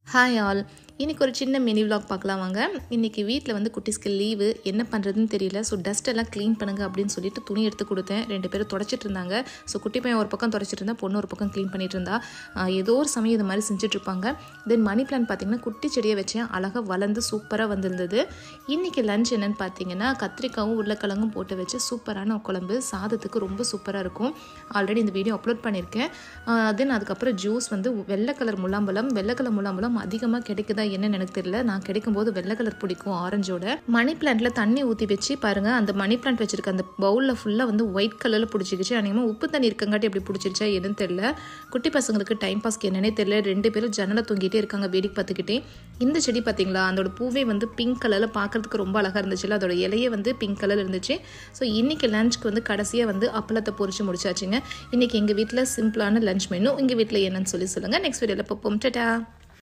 hi all இன்றைக்கி ஒரு சின்ன மினி vlog பார்க்கலாம் வாங்க இன்றைக்கி வீட்டில் வந்து குட்டிஸ்க்கு லீவு என்ன பண்ணுறதுன்னு தெரியல ஸோ டஸ்ட் எல்லாம் க்ளீன் பண்ணுங்க அப்படின்னு சொல்லிட்டு துணி எடுத்து கொடுத்தேன் ரெண்டு பேரும் தொடச்சிட்டு இருந்தாங்க ஸோ குட்டி பையன் ஒரு பக்கம் தொடச்சிட்டு இருந்தா பொண்ணு ஒரு பக்கம் க்ளீன் பண்ணிட்டு இருந்தா ஆஹ் ஏதோ ஒரு சமயம் இது மாதிரி செஞ்சுட்டு இருப்பாங்க தென் மணி பிளான் பார்த்தீங்கன்னா குட்டி செடியை வச்சேன் அழகாக வளர்ந்து சூப்பராக வந்திருந்தது இன்றைக்கி லஞ்ச் என்னன்னு பார்த்தீங்கன்னா கத்திரிக்காவும் உருளைக்கிழங்கும் போட்டு வச்சு சூப்பரான குழம்பு சாதத்துக்கு ரொம்ப சூப்பராக இருக்கும் ஆல்ரெடி இந்த வீடியோ அப்லோட் பண்ணியிருக்கேன் தென் அதுக்கப்புறம் ஜூஸ் வந்து வெள்ளை கலர் முலாம்பழம் வெள்ளை கலர் முலாம்பழம் அதிகமாக கிடைக்குதா என்னன்னு எனக்கு தெரியல நான் கிடைக்கும்போது வெள்ளை கலர் பிடிக்கும் ஆரஞ்சோட மணி பிளான்ட்ல தண்ணி ஊற்றி வச்சு பாருங்க அந்த மணி பிளான்ட் வச்சிருக்க அந்த பவுலில் ஃபுல்லாக வந்து ஒயிட் கலரில் பிடிச்சிக்கிச்சு அநேகமாக உப்பு தண்ணி இருக்கங்காட்டி எப்படி பிடிச்சிருச்சா என்னன்னு தெரியல குட்டி பசங்களுக்கு டைம் பாஸ்க்கு என்னன்னே தெரியல ரெண்டு பேரும் ஜன்னலை தூங்கிட்டே இருக்காங்க வேடிக்கை பார்த்துக்கிட்டே இந்த செடி பார்த்தீங்களா அதோட பூவே வந்து பிங்க் கலரில் பார்க்கறதுக்கு ரொம்ப அழகாக இருந்துச்சுல அதோட இலையே வந்து பிங்க் கலர் இருந்துச்சு ஸோ இன்னைக்கு லஞ்சுக்கு வந்து கடைசியாக வந்து அப்பளத்தை பொரிச்சு முடிச்சாச்சுங்க இன்னைக்கு எங்கள் வீட்டில் சிம்பிளான லஞ்ச் மெனு எங்கள் வீட்டில் என்னன்னு சொல்லி சொல்லுங்கள் நெக்ஸ்ட் வீடியோவில் பார்ப்போம் டட்டா